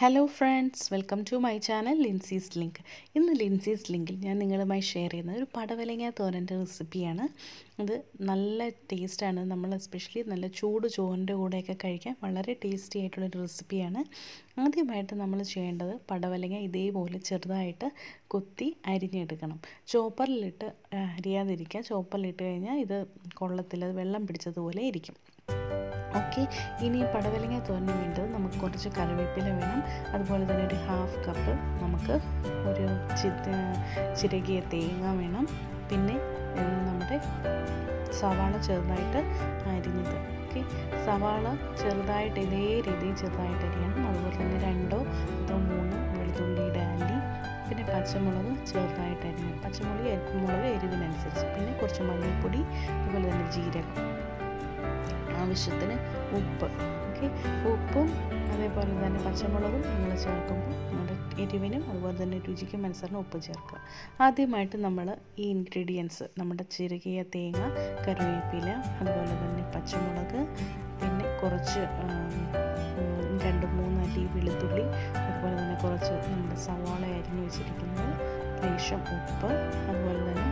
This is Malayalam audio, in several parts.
hello friends welcome to my channel Lincy's link ഇന്ന് ലിൻസീസ് ലിങ്കിൽ ഞാൻ നിങ്ങളുമായി ഷെയർ ചെയ്യുന്നത് ഒരു പടവലങ്ങ തോരൻ്റെ റെസിപ്പിയാണ് അത് നല്ല ടേസ്റ്റാണ് നമ്മൾ എസ്പെഷ്യലി നല്ല ചൂട് ചോറിൻ്റെ കൂടെയൊക്കെ കഴിക്കാൻ വളരെ ടേസ്റ്റി ആയിട്ടുള്ളൊരു റെസിപ്പിയാണ് ആദ്യമായിട്ട് നമ്മൾ ചെയ്യേണ്ടത് പടവലങ്ങ ഇതേപോലെ ചെറുതായിട്ട് കൊത്തി അരിഞ്ഞെടുക്കണം ചോപ്പറിലിട്ട് അരിയാതിരിക്കുക ചോപ്പറിലിട്ട് കഴിഞ്ഞാൽ ഇത് കൊള്ളത്തിൽ അത് വെള്ളം പിടിച്ചതുപോലെ ഇരിക്കും ഓക്കെ ഇനി പടവലങ്ങ തോരന് വേണ്ടത് നമുക്ക് കുറച്ച് കറിവേപ്പില വേണം അതുപോലെ തന്നെ ഒരു ഹാഫ് കപ്പ് നമുക്ക് ഒരു ചിരകിയ തേങ്ങ വേണം പിന്നെ നമ്മുടെ സവാള ചെറുതായിട്ട് അരിഞ്ഞത് ഓക്കെ സവാള ചെറുതായിട്ട് ഇതേ രീതിയിൽ ചെറുതായിട്ട് അരിയണം അതുപോലെ തന്നെ രണ്ടോ അതോ മൂന്നോ വെളുത്തുള്ളിയുടെ അല്ലി പിന്നെ പച്ചമുളക് ചെറുതായിട്ട് അരിഞ്ഞു പച്ചമുളക് മുളക് എരിവിനനുസരിച്ച് പിന്നെ കുറച്ച് മഞ്ഞൾപ്പൊടി അതുപോലെ തന്നെ ജീരകം ആവശ്യത്തിന് ഉപ്പ് ഓക്കെ ഉപ്പും അതേപോലെ തന്നെ പച്ചമുളകും നമ്മൾ ചേർക്കുമ്പോൾ നമ്മുടെ എരിവിനും അതുപോലെ തന്നെ രുചിക്കും അനുസരണം ഉപ്പ് ചേർക്കുക ആദ്യമായിട്ട് നമ്മൾ ഈ ഇൻഗ്രീഡിയൻസ് നമ്മുടെ ചിരകിയ തേങ്ങ കറിവേപ്പില അതുപോലെ തന്നെ പച്ചമുളക് പിന്നെ കുറച്ച് രണ്ട് മൂന്ന് അല്ലി വെളുത്തുള്ളി അതുപോലെ തന്നെ കുറച്ച് നമ്മുടെ സവാള അരിഞ്ഞു വെച്ചിരിക്കുന്നത് ലേശം ഉപ്പ് അതുപോലെ തന്നെ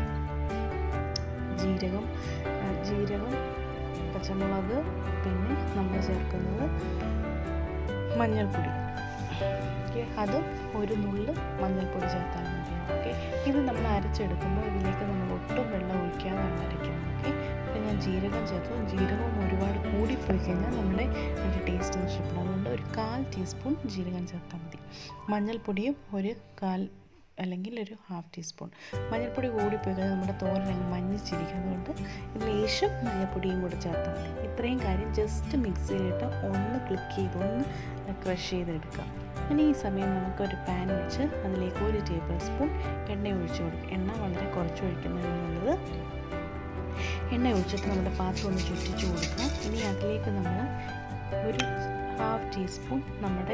ജീരകം ജീരകം പച്ചമുളക് പിന്നെ നമ്മൾ ചേർക്കുന്നത് മഞ്ഞൾപ്പൊടി ഓക്കെ അത് ഒരു നുള്ള് മഞ്ഞൾപ്പൊടി ചേർത്താൽ മതിയാവും ഓക്കെ ഇത് നമ്മൾ അരച്ചെടുക്കുമ്പോൾ ഇതിലേക്ക് നമ്മൾ ഒട്ടും വെള്ളം ഒഴിക്കാതാണ് അരയ്ക്കുന്നത് ഓക്കെ അപ്പോൾ ഞാൻ ജീരകം ചേർത്തു ജീരകം ഒരുപാട് കൂടിപ്പോയി കഴിഞ്ഞാൽ നമ്മുടെ അതിൻ്റെ ടേസ്റ്റ് നഷ്ടപ്പെടും അതുകൊണ്ട് ഒരു കാൽ ടീസ്പൂൺ ജീരകം ചേർത്താൽ മതി മഞ്ഞൾപ്പൊടിയും ഒരു കാൽ അല്ലെങ്കിൽ ഒരു ഹാഫ് ടീസ്പൂൺ മഞ്ഞൾപ്പൊടി കൂടിപ്പോയി കഴിഞ്ഞാൽ നമ്മുടെ തോരൻ അങ്ങ് മഞ്ഞിച്ചിരിക്കുന്നതുകൊണ്ട് ലേശം മഞ്ഞൾപ്പൊടിയും കൂടെ ചേർത്താൽ മതി ഇത്രയും കാര്യം ജസ്റ്റ് മിക്സിയിലിട്ട് ഒന്ന് ക്ലിക്ക് ചെയ്ത് ഒന്ന് ക്രഷ് ചെയ്തെടുക്കുക ഇനി ഈ സമയം നമുക്കൊരു പാൻ വെച്ച് അതിലേക്ക് ഒരു ടേബിൾ സ്പൂൺ എണ്ണ ഒഴിച്ച് കൊടുക്കും എണ്ണ വളരെ കുറച്ച് ഒഴിക്കുന്നതാണ് നല്ലത് എണ്ണ ഒഴിച്ചിട്ട് നമ്മുടെ പാത്രം ഒന്ന് ചുറ്റിച്ച് കൊടുക്കുക ഇനി അതിലേക്ക് നമ്മൾ ഒരു ഹാഫ് ടീസ്പൂൺ നമ്മുടെ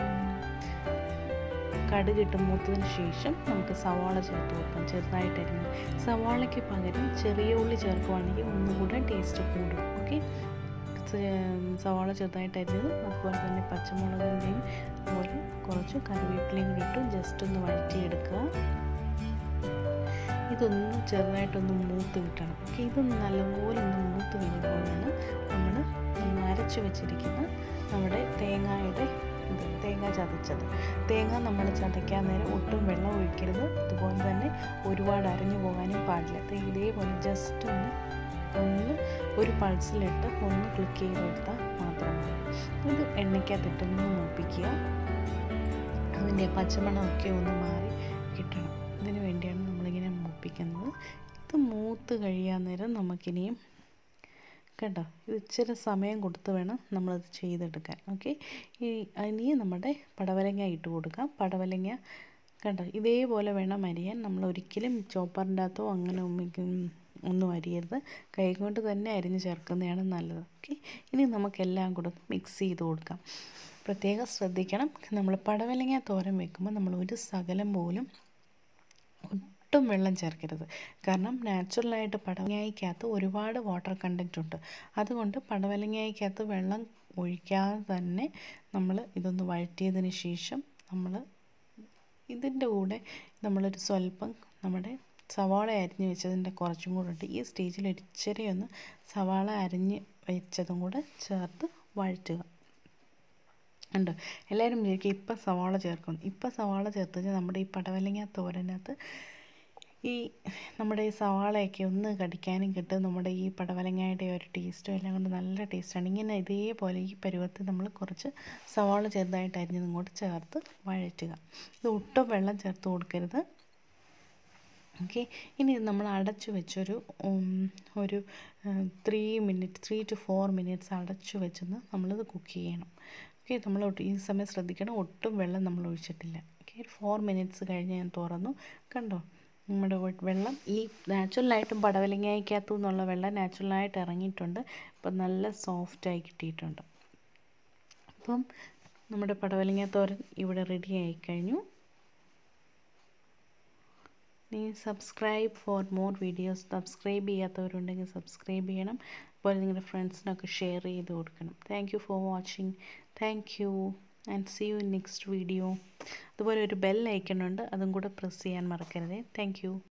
കടുകിട്ട് മൂത്തതിന് ശേഷം നമുക്ക് സവാള ചേർത്ത് കൊടുക്കാം ചെറുതായിട്ട് അരിഞ്ഞ് സവാളയ്ക്ക് പകരം ചെറിയ ഉള്ളി ചേർക്കുവാണെങ്കിൽ ഒന്നുകൂടെ ടേസ്റ്റ് കൂടും ഓക്കെ സവാള ചെറുതായിട്ട് അരിഞ്ഞത് അതുപോലെ തന്നെ പച്ചമുളകിൻ്റെയും അതുപോലെ കുറച്ച് കറിവേപ്പിലയും കൂടി ഇട്ട് ജസ്റ്റ് ഒന്ന് വഴറ്റിയെടുക്കുക ഇതൊന്ന് ചെറുതായിട്ടൊന്ന് മൂത്ത് കിട്ടണം ഓക്കെ ഇതൊന്ന് നല്ലപോലെ ഒന്ന് മൂത്ത് വരുമ്പോഴാണ് നമ്മൾ നമ്മൾ അരച്ച് വെച്ചിരിക്കുന്ന നമ്മുടെ തേങ്ങയുടെ ഇത് തേങ്ങ ചതച്ചത് തേങ്ങ നമ്മൾ ചതയ്ക്കാൻ നേരം ഒട്ടും വെള്ളം ഒഴിക്കരുത് അതുപോലെ തന്നെ ഒരുപാട് അരഞ്ഞു പോകാനും പാടില്ല ഇതേപോലെ ജസ്റ്റ് ഒന്ന് ഒന്ന് ഒരു പൾസിലിട്ട് ഒന്ന് ക്ലിക്ക് ചെയ്ത് കൊടുത്താൽ മാത്രം മതി ഇത് എണ്ണയ്ക്കകത്തിട്ടൊന്ന് മൂപ്പിക്കുക അതിൻ്റെ പച്ചമണമൊക്കെ ഒന്ന് മാറി കിട്ടണം ഇതിന് വേണ്ടിയാണ് നമ്മളിങ്ങനെ മൂപ്പിക്കുന്നത് ഇത് മൂത്ത് കഴിയാൻ നേരം നമുക്കിനിയും കേട്ടോ ഇത് ഇച്ചിരി സമയം കൊടുത്ത് വേണം നമ്മളത് ചെയ്തെടുക്കാൻ ഓക്കെ ഈ ഇനി നമ്മുടെ പടവലങ്ങ ഇട്ട് കൊടുക്കാം പടവലങ്ങ കണ്ടോ ഇതേപോലെ വേണം അരിയാൻ നമ്മൾ ഒരിക്കലും ചോപ്പറിൻ്റെ അകത്തോ അങ്ങനെ ഒന്നും അരിയരുത് കൈ കൊണ്ട് തന്നെ അരിഞ്ഞ് ചേർക്കുന്നതാണ് നല്ലത് ഓക്കെ ഇനി നമുക്കെല്ലാം കൂടെ മിക്സ് ചെയ്ത് കൊടുക്കാം പ്രത്യേകം ശ്രദ്ധിക്കണം നമ്മൾ പടവലങ്ങ തോരൻ വെക്കുമ്പോൾ നമ്മൾ ഒരു സകലം പോലും ഒട്ടും വെള്ളം ചേർക്കരുത് കാരണം നാച്ചുറലായിട്ട് പടവലങ്ങയ്ക്കകത്ത് ഒരുപാട് വാട്ടർ കണ്ടൻറ്റ് ഉണ്ട് അതുകൊണ്ട് പടവലങ്ങയ്ക്കകത്ത് വെള്ളം ഒഴിക്കാതെ തന്നെ നമ്മൾ ഇതൊന്ന് വഴറ്റിയതിന് ശേഷം നമ്മൾ ഇതിൻ്റെ കൂടെ നമ്മളൊരു സ്വല്പം നമ്മുടെ സവാള അരിഞ്ഞ് വെച്ചതിൻ്റെ കുറച്ചും കൂടെ ഉണ്ട് ഈ സ്റ്റേജിൽ ഒരു ഇച്ചിരി ഒന്ന് സവാള അരിഞ്ഞ് വെച്ചതും കൂടെ ചേർത്ത് വഴറ്റുക ഉണ്ട് എല്ലാവരും വിചാരിക്കും ഇപ്പം സവാള ചേർക്കും ഇപ്പം സവാള ചേർത്ത് കഴിഞ്ഞാൽ നമ്മുടെ ഈ പടവലങ്ങ തോരനകത്ത് ഈ നമ്മുടെ ഈ സവാളയൊക്കെ ഒന്ന് കടിക്കാനും കിട്ടും നമ്മുടെ ഈ പടവലങ്ങയുടെ ഒരു ടേസ്റ്റും എല്ലാം കൊണ്ട് നല്ല ടേസ്റ്റാണ് ഇങ്ങനെ ഇതേപോലെ ഈ പരുവത്തിൽ നമ്മൾ കുറച്ച് സവാള ചെറുതായിട്ട് അരിഞ്ഞതും കൂടെ ചേർത്ത് വഴറ്റുക ഇത് ഒട്ടും വെള്ളം ചേർത്ത് കൊടുക്കരുത് ഓക്കെ ഇനി നമ്മൾ അടച്ചു വെച്ചൊരു ഒരു three minute three to four minutes അടച്ചു വെച്ചെന്ന് നമ്മളിത് കുക്ക് ചെയ്യണം ഓക്കെ നമ്മൾ ഈ സമയം ശ്രദ്ധിക്കണം ഒട്ടും വെള്ളം നമ്മൾ ഒഴിച്ചിട്ടില്ല ഓക്കെ ഒരു ഫോർ മിനിറ്റ്സ് കഴിഞ്ഞ് ഞാൻ തുറന്നു കണ്ടോ നമ്മുടെ വെള്ളം ഈ നാച്ചുറലായിട്ടും പടവലങ്ങയ്ക്കകത്തു നിന്നുള്ള വെള്ളം നാച്ചുറലായിട്ട് ഇറങ്ങിയിട്ടുണ്ട് അപ്പം നല്ല സോഫ്റ്റായി കിട്ടിയിട്ടുണ്ട് അപ്പം നമ്മുടെ പടവലങ്ങ തോരൻ ഇവിടെ റെഡി ആയി കഴിഞ്ഞു നീ subscribe for more videos subscribe ചെയ്യാത്തവരുണ്ടെങ്കിൽ സബ്സ്ക്രൈബ് ചെയ്യണം അതുപോലെ നിങ്ങളുടെ ഫ്രണ്ട്സിനൊക്കെ ഷെയർ ചെയ്ത് കൊടുക്കണം thank you for watching thank you and see you in next video അതുപോലെ ഒരു ബെൽ ഐക്കൺ ഉണ്ട് അതും കൂടെ പ്രസ് ചെയ്യാൻ മറക്കരുതേ താങ്ക്